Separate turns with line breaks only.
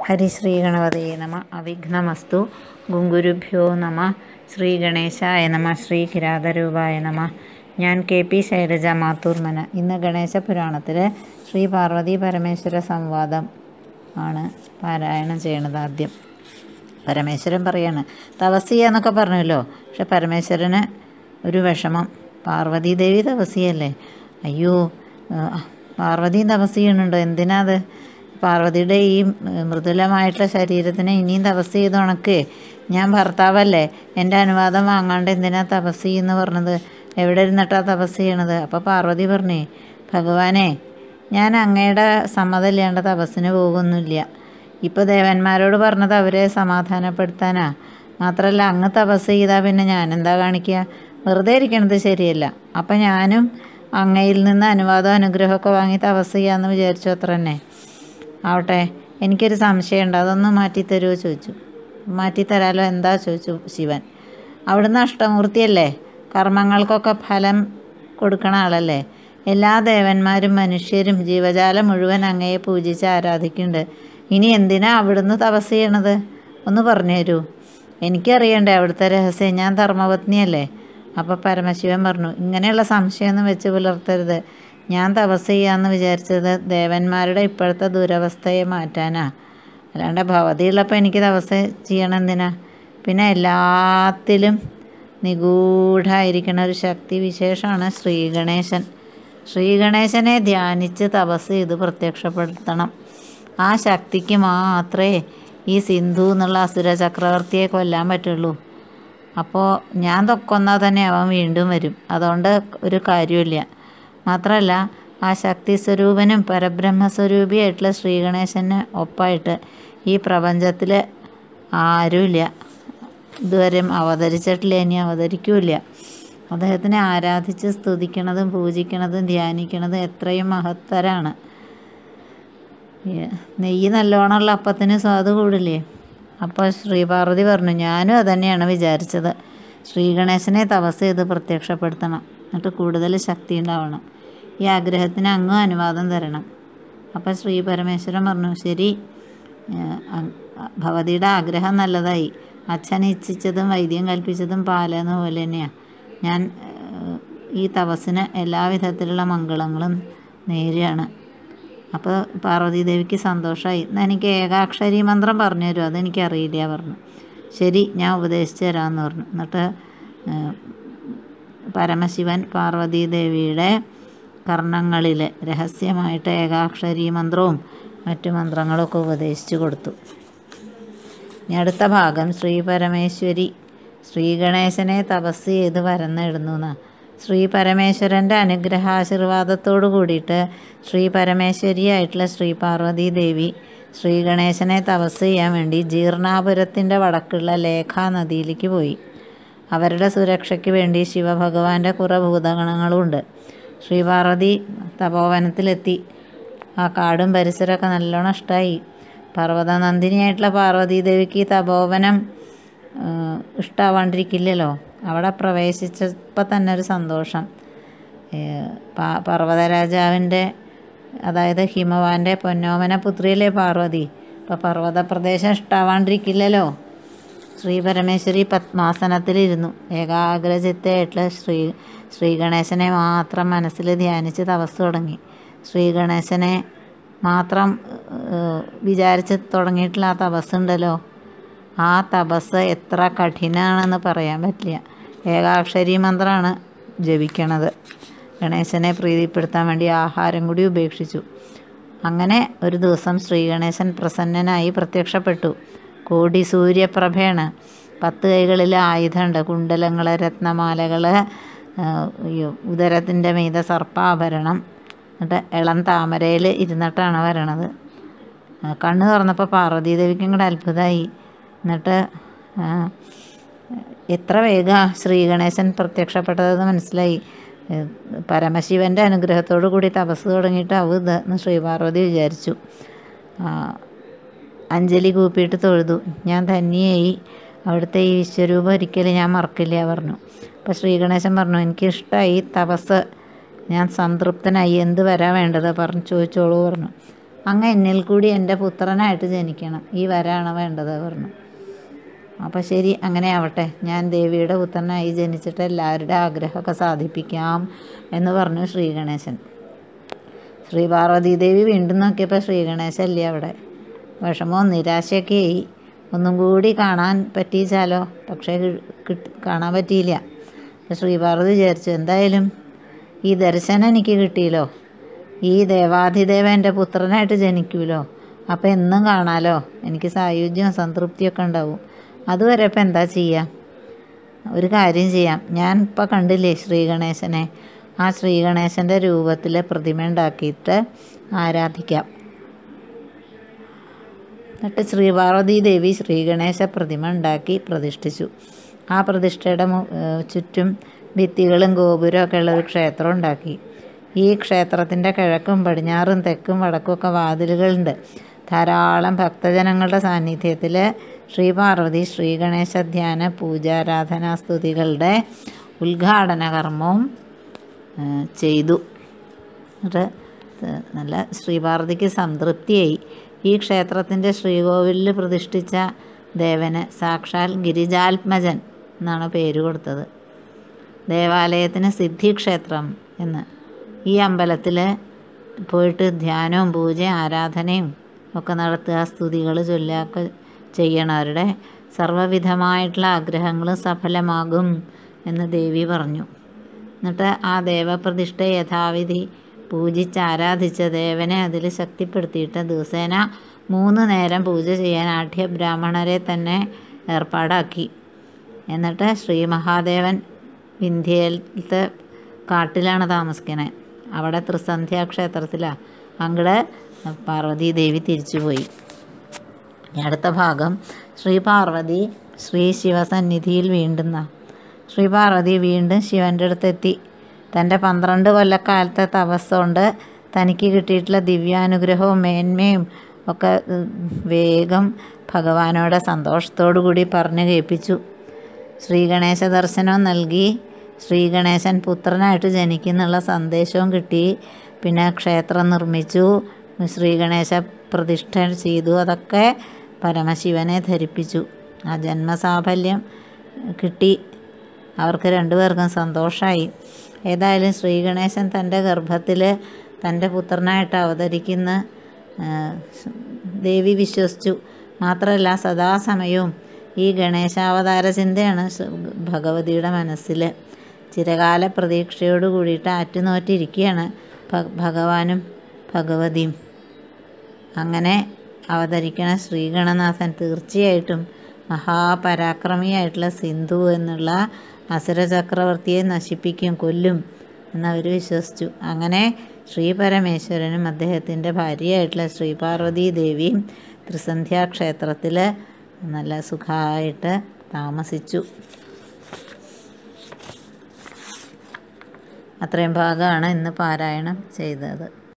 ഹരിശ്രീ ഗണപതയെ നമ അവിഘ്നമസ്തു ഗുങ്കുരുഭ്യോ നമ ശ്രീ ഗണേശായ നമ ശ്രീ കിരാതരൂപായ നമ ഞാൻ കെ പി ശൈലജ മാത്തൂർമന ഇന്ന് ഗണേശ പുരാണത്തിലെ ശ്രീ പാർവതി പരമേശ്വര സംവാദം ആണ് പാരായണം ചെയ്യണത് ആദ്യം പരമേശ്വരൻ പറയാണ് തപസ് ചെയ്യാന്നൊക്കെ പറഞ്ഞല്ലോ പക്ഷെ പരമേശ്വരന് ഒരു വിഷമം പാർവതി ദേവി തപസ് ചെയ്യല്ലേ അയ്യോ ആ, പാർവതിയും തപസ് ചെയ്യണുണ്ടോ എന്തിനാ അത് പാർവതിയുടെ ഈ മൃദുലമായിട്ടുള്ള ശരീരത്തിനെ ഇനിയും തപസ് ചെയ്ത് ഉണക്ക് ഞാൻ ഭർത്താവല്ലേ എൻ്റെ അനുവാദം വാങ്ങാണ്ട് എന്തിനാ തപസ് ചെയ്യുന്നു പറഞ്ഞത് എവിടെ ഇരുന്നിട്ടാ തപസ് ചെയ്യണത് അപ്പോൾ പാർവതി പറഞ്ഞേ ഭഗവാനെ ഞാൻ അങ്ങയുടെ സമ്മതമില്ലാണ്ട് തപസ്സിന് പോകുന്നില്ല ഇപ്പോൾ ദേവന്മാരോട് പറഞ്ഞത് അവരെ സമാധാനപ്പെടുത്താനാ മാത്രമല്ല അങ്ങ് തപസ് ചെയ്താൽ പിന്നെ ഞാനെന്താ കാണിക്കുക വെറുതെ ഇരിക്കണത് ശരിയല്ല അപ്പം ഞാനും അങ്ങയിൽ നിന്ന് അനുവാദം അനുഗ്രഹമൊക്കെ വാങ്ങി തപസ് ചെയ്യാമെന്ന് വിചാരിച്ചു അത്ര തന്നെ ആവട്ടെ എനിക്കൊരു സംശയമുണ്ട് അതൊന്ന് മാറ്റിത്തരുമോ ചോദിച്ചു മാറ്റിത്തരാലോ എന്താ ചോദിച്ചു ശിവൻ അവിടുന്ന് അഷ്ടമൂർത്തിയല്ലേ കർമ്മങ്ങൾക്കൊക്കെ ഫലം കൊടുക്കണ ആളല്ലേ എല്ലാ ദേവന്മാരും മനുഷ്യരും ജീവജാലം മുഴുവൻ അങ്ങയെ പൂജിച്ച് ആരാധിക്കുന്നുണ്ട് ഇനി എന്തിനാ അവിടുന്ന് തപസ് ചെയ്യണത് ഒന്ന് പറഞ്ഞു തരൂ എനിക്കറിയണ്ടേ അവിടുത്തെ രഹസ്യം ഞാൻ ധർമ്മപത്നിയല്ലേ അപ്പോൾ പരമശിവൻ പറഞ്ഞു ഇങ്ങനെയുള്ള സംശയമൊന്നും വെച്ച് പുലർത്തരുത് ഞാൻ തപസ് ചെയ്യാമെന്ന് വിചാരിച്ചത് ദേവന്മാരുടെ ഇപ്പോഴത്തെ ദുരവസ്ഥയെ മാറ്റാനാ അല്ലാണ്ട് ഭവതിയുള്ളപ്പോൾ എനിക്ക് തപസ് ചെയ്യണം എന്തിനാ പിന്നെ എല്ലാത്തിലും നിഗൂഢായിരിക്കുന്ന ഒരു ശക്തി വിശേഷമാണ് ശ്രീഗണേശൻ ശ്രീഗണേശനെ ധ്യാനിച്ച് തപസ് ചെയ്ത് പ്രത്യക്ഷപ്പെടുത്തണം ആ ശക്തിക്ക് മാത്രമേ ഈ സിന്ധു എന്നുള്ള അസുര ചക്രവർത്തിയെ കൊല്ലാൻ പറ്റുള്ളൂ അപ്പോൾ ഞാൻ തൊക്കൊന്നാൽ തന്നെ അവൻ വീണ്ടും വരും അതുകൊണ്ട് ഒരു കാര്യമില്ല മാത്രമല്ല ആ ശക്തി സ്വരൂപനും പരബ്രഹ്മസ്വരൂപിയായിട്ടുള്ള ശ്രീഗണേശന് ഒപ്പമായിട്ട് ഈ പ്രപഞ്ചത്തിൽ ആരുമില്ല ഇതുവരെ അവതരിച്ചിട്ടില്ല ഇനി അവതരിക്കൂല അദ്ദേഹത്തിനെ ആരാധിച്ച് സ്തുതിക്കണതും പൂജിക്കണതും ധ്യാനിക്കണതും എത്രയും മഹത്തരാണ് നെയ്യ് നല്ലോണമുള്ള അപ്പത്തിന് സ്വാദ് കൂടില്ലേ അപ്പോൾ ശ്രീപാർവതി പറഞ്ഞു ഞാനും അതുതന്നെയാണ് വിചാരിച്ചത് ശ്രീഗണേശനെ തപസ് ചെയ്ത് പ്രത്യക്ഷപ്പെടുത്തണം എന്നിട്ട് കൂടുതൽ ശക്തി ഉണ്ടാവണം ഈ ആഗ്രഹത്തിന് അങ്ങും അനുവാദം തരണം അപ്പോൾ ശ്രീ പരമേശ്വരൻ പറഞ്ഞു ശരി ഏഹ് അ- ഭവതിയുടെ ആഗ്രഹം നല്ലതായി അച്ഛൻ ഇച്ഛിച്ചതും വൈദ്യം കൽപ്പിച്ചതും പാലെന്ന പോലെ തന്നെയാണ് ഞാൻ ഏഹ് ഈ തപസ്സിന് എല്ലാവിധത്തിലുള്ള മംഗളങ്ങളും നേരുകയാണ് അപ്പോൾ പാർവതി ദേവിക്ക് സന്തോഷമായി എന്നാൽ എനിക്ക് ഏകാക്ഷരി മന്ത്രം പറഞ്ഞു തരുമോ അതെനിക്കറിയില്ല പറഞ്ഞു ശരി ഞാൻ ഉപദേശിച്ചു തരാമെന്ന് പറഞ്ഞു എന്നിട്ട് ഏഹ്, പരമശിവൻ പാർവതി ദേവിയുടെ കർണങ്ങളിൽ രഹസ്യമായിട്ട് ഏകാക്ഷരി മന്ത്രവും മറ്റു മന്ത്രങ്ങളൊക്കെ ഉപദേശിച്ചു കൊടുത്തു ഇനി അടുത്ത ഭാഗം ശ്രീ പരമേശ്വരി ശ്രീഗണേശനെ തപസ് ചെയ്ത് പരന്നിടുന്നു എന്നാ ശ്രീ പരമേശ്വരൻ്റെ അനുഗ്രഹാശീർവാദത്തോടു കൂടിയിട്ട് ശ്രീ പരമേശ്വരിയായിട്ടുള്ള ശ്രീ പാർവതി ദേവി ശ്രീ ഗണേശനെ തപസ് ചെയ്യാൻ വേണ്ടി ജീർണാപുരത്തിൻ്റെ വടക്കുള്ള ലേഖാ നദിയിലേക്ക് പോയി അവരുടെ സുരക്ഷയ്ക്ക് വേണ്ടി ശിവഭഗവാന്റെ കുറേ ഭൂതഗണങ്ങളുണ്ട് ശ്രീ പാർവതി തപോവനത്തിലെത്തി ആ കാടും പരിസരമൊക്കെ നല്ലോണം ഇഷ്ടമായി പർവ്വതനന്ദിനിയായിട്ടുള്ള പാർവതി ദേവിക്ക് ഈ തപോവനം ഇഷ്ടമാവാണ്ടിരിക്കില്ലല്ലോ അവിടെ പ്രവേശിച്ചപ്പോൾ തന്നെ ഒരു സന്തോഷം ഏഹ് പാ- പർവ്വതരാജാവിൻ്റെ അതായത് ഹിമവാന്റെ പൊന്നോമന പുത്രിയല്ലേ പാർവതി അപ്പോൾ പർവ്വത പ്രദേശം ഇഷ്ടാവാണ്ടിരിക്കില്ലല്ലോ ശ്രീ പരമേശ്വരി പത്മാസനത്തിലിരുന്നു ഏകാഗ്രചിത്തയായിട്ടുള്ള ശ്രീ ശ്രീ ഗണേശനെ മാത്രം മനസ്സിൽ ധ്യാനിച്ച് തപസ് തുടങ്ങി ശ്രീ ഗണേശനെ മാത്രം ഏഹ്, വിചാരിച്ച് തുടങ്ങിയിട്ടുള്ള ആ തപസ് ഉണ്ടല്ലോ ആ തപസ് എത്ര കഠിനാണെന്ന് പറയാൻ പറ്റില്ല ഏകാക്ഷരി മന്ത്രമാണ് ജപിക്കണത് ഗണേശനെ പ്രീതിപ്പെടുത്താൻ വേണ്ടി ആഹാരം കൂടി ഉപേക്ഷിച്ചു അങ്ങനെ ഒരു ദിവസം ശ്രീഗണേശൻ പ്രസന്നനായി പ്രത്യക്ഷപ്പെട്ടു കോടി സൂര്യപ്രഭയാണ് പത്ത് കൈകളിൽ ആയുധമുണ്ട് കുണ്ടലങ്ങൾ രത്നമാലകൾ ഉദരത്തിൻ്റെ മീത സർപ്പാഭരണം എന്നിട്ട് ഇളം താമരയിൽ ഇരുന്നിട്ടാണ് വരണത് ആ, കണ്ണ് തുറന്നപ്പോൾ പാർവതി ദേവിക്കും കൂടെ അത്ഭുതമായി എന്നിട്ട് ആ, എത്ര വേഗ ശ്രീഗണേശൻ പ്രത്യക്ഷപ്പെട്ടതെന്ന് മനസ്സിലായി ഏ, പരമശിവൻ്റെ അനുഗ്രഹത്തോടു കൂടി തപസ് തുടങ്ങിയിട്ട് ആവും ഇത് എന്ന് ശ്രീപാർവതി വിചാരിച്ചു ആ, അഞ്ജലി കൂപ്പിയിട്ട് തൊഴുതു ഞാൻ ധന്യയായി അവിടുത്തെ ഈ വിശ്വരൂപം ഒരിക്കലും ഞാൻ മറക്കില്ല പറഞ്ഞു അപ്പോൾ ശ്രീഗണേശൻ പറഞ്ഞു എനിക്ക് ഇഷ്ടമായി തപസ് ഞാൻ സംതൃപ്തനായി എന്ത് വരാൻ വേണ്ടത് പറഞ്ഞു ചോദിച്ചോളൂ പറഞ്ഞു അങ്ങ് എന്നിൽ കൂടി എൻ്റെ പുത്രനായിട്ട് ജനിക്കണം ഈ വരാണ് വേണ്ടത് പറഞ്ഞു അപ്പോൾ ശരി അങ്ങനെ ആവട്ടെ ഞാൻ ദേവിയുടെ പുത്രനായി ജനിച്ചിട്ട് എല്ലാവരുടെ ആഗ്രഹമൊക്കെ സാധിപ്പിക്കാം എന്ന് പറഞ്ഞു ശ്രീഗണേശൻ ശ്രീ പാർവതി ദേവി വീണ്ടും നോക്കിയപ്പോൾ ശ്രീഗണേശല്ലേ അവിടെ വിഷമവും നിരാശയൊക്കെ ആയി ഒന്നും കൂടി കാണാൻ പറ്റിച്ചാലോ പക്ഷേ കി- കിട്ട് കാണാൻ പറ്റിയില്ല അപ്പോൾ ശ്രീപാർവതി വിചാരിച്ചു എന്തായാലും ഈ ദർശനം എനിക്ക് കിട്ടിയല്ലോ ഈ ദേവാധിദേവൻ എൻ്റെ പുത്രനായിട്ട് ജനിക്കുമല്ലോ അപ്പോൾ എന്നും കാണാലോ എനിക്ക് സായുജ്യവും സംതൃപ്തിയൊക്കെ ഉണ്ടാവും അതുവരെ ഇപ്പം എന്താ ചെയ്യുക ഒരു കാര്യം ചെയ്യാം ഞാൻ ഇപ്പോൾ കണ്ടില്ലേ ശ്രീഗണേശനെ ആ ശ്രീഗണേശൻ്റെ രൂപത്തിൽ പ്രതിമ ഉണ്ടാക്കിയിട്ട് ആരാധിക്കാം എന്നിട്ട് ശ്രീ പാർവതി ദേവി ശ്രീഗണേശ പ്രതിമ ഉണ്ടാക്കി പ്രതിഷ്ഠിച്ചു ആ പ്രതിഷ്ഠയുടെ മു- ഏഹ് ചുറ്റും ഭിത്തികളും ഗോപുരവും ഒക്കെ ഉള്ള ഒരു ക്ഷേത്രം ഉണ്ടാക്കി ഈ ക്ഷേത്രത്തിൻ്റെ കിഴക്കും പടിഞ്ഞാറും തെക്കും വടക്കും ഒക്കെ വാതിലുകളുണ്ട് ധാരാളം ഭക്തജനങ്ങളുടെ സാന്നിധ്യത്തിൽ ശ്രീ പാർവതി ശ്രീഗണേശ ധ്യാന പൂജാരാധനാ സ്തുതികളുടെ ഉദ്ഘാടന കർമ്മവും ഏഹ് ചെയ്തു എന്നിട്ട് ഇത് നല്ല ശ്രീപാർവതിക്ക് സംതൃപ്തിയായി ഈ ക്ഷേത്രത്തിൻ്റെ ശ്രീകോവിലിൽ പ്രതിഷ്ഠിച്ച ദേവന് സാക്ഷാൽ ഗിരിജാത്മജൻ എന്നാണ് പേര് കൊടുത്തത് ദേവാലയത്തിന് സിദ്ധിക്ഷേത്രം എന്ന് ഈ അമ്പലത്തിൽ പോയിട്ട് ധ്യാനവും പൂജയും ആരാധനയും ഒക്കെ നടത്തുക സ്തുതികൾ ചൊല്ലുക ചെയ്യണവരുടെ സർവ്വവിധമായിട്ടുള്ള ആഗ്രഹങ്ങളും സഫലമാകും എന്ന് ദേവി പറഞ്ഞു എന്നിട്ട് ആ ദേവപ്രതിഷ്ഠ യഥാവിധി പൂജിച്ച് ആരാധിച്ച ദേവനെ അതിൽ ശക്തിപ്പെടുത്തിയിട്ട് ദിവസേന മൂന്ന് നേരം പൂജ ചെയ്യാൻ ആഠ്യ ബ്രാഹ്മണരെ തന്നെ ഏർപ്പാടാക്കി എന്നിട്ട് ശ്രീ മഹാദേവൻ വിന്ധ്യയിലത്തെ കാട്ടിലാണ് താമസിക്കണേ അവിടെ ത്രിസന്ധ്യാ ക്ഷേത്രത്തിലാണ് അങ്ങടെ പാർവതി ദേവി തിരിച്ചുപോയി ഇനി അടുത്ത ഭാഗം ശ്രീ പാർവതി ശ്രീ ശിവസന്നിധിയിൽ വീണ്ടുന്ന ശ്രീ പാർവതി വീണ്ടും ശിവൻ്റെ അടുത്തെത്തി തൻ്റെ പന്ത്രണ്ട് കൊല്ലക്കാലത്തെ തപസ്സുകൊണ്ട് തനിക്ക് കിട്ടിയിട്ടുള്ള ദിവ്യാനുഗ്രഹവും മേന്മയും ഒക്കെ ഉം, വേഗം ഭഗവാനോട് സന്തോഷത്തോടു കൂടി പറഞ്ഞു കേൾപ്പിച്ചു ശ്രീഗണേശ ദർശനവും നൽകി ശ്രീഗണേശൻ പുത്രനായിട്ട് ജനിക്കുന്നുള്ള സന്ദേശവും കിട്ടി പിന്നെ ക്ഷേത്രം നിർമ്മിച്ചു ശ്രീഗണേശ പ്രതിഷ്ഠ ചെയ്തു അതൊക്കെ പരമശിവനെ ധരിപ്പിച്ചു ആ ജന്മസാഫല്യം കിട്ടി അവർക്ക് രണ്ടുപേർക്കും സന്തോഷമായി ഏതായാലും ശ്രീഗണേശൻ തൻ്റെ ഗർഭത്തിൽ തൻ്റെ പുത്രനായിട്ട് അവതരിക്കുന്ന ആ, ദേവി വിശ്വസിച്ചു മാത്രമല്ല സദാസമയവും ഈ ഗണേശാവതാര ചിന്തയാണ് ശ്ര- ഭഗവതിയുടെ മനസ്സിൽ ചിരകാല പ്രതീക്ഷയോട് കൂടിയിട്ട് ആറ്റുനോറ്റിരിക്കുകയാണ് ഭ- ഭഗവാനും ഭഗവതിയും അങ്ങനെ അവതരിക്കണ ശ്രീഗണനാഥൻ തീർച്ചയായിട്ടും മഹാപരാക്രമിയായിട്ടുള്ള സിന്ധു എന്നുള്ള അസുര ചക്രവർത്തിയെ നശിപ്പിക്കും കൊല്ലും എന്നവർ വിശ്വസിച്ചു അങ്ങനെ ശ്രീ പരമേശ്വരനും അദ്ദേഹത്തിൻ്റെ ഭാര്യയായിട്ടുള്ള ശ്രീ പാർവതി ദേവിയും ത്രിസന്ധ്യാ ക്ഷേത്രത്തിൽ നല്ല സുഖമായിട്ട് താമസിച്ചു അത്രയും ഭാഗമാണ് ഇന്ന് പാരായണം ചെയ്തത്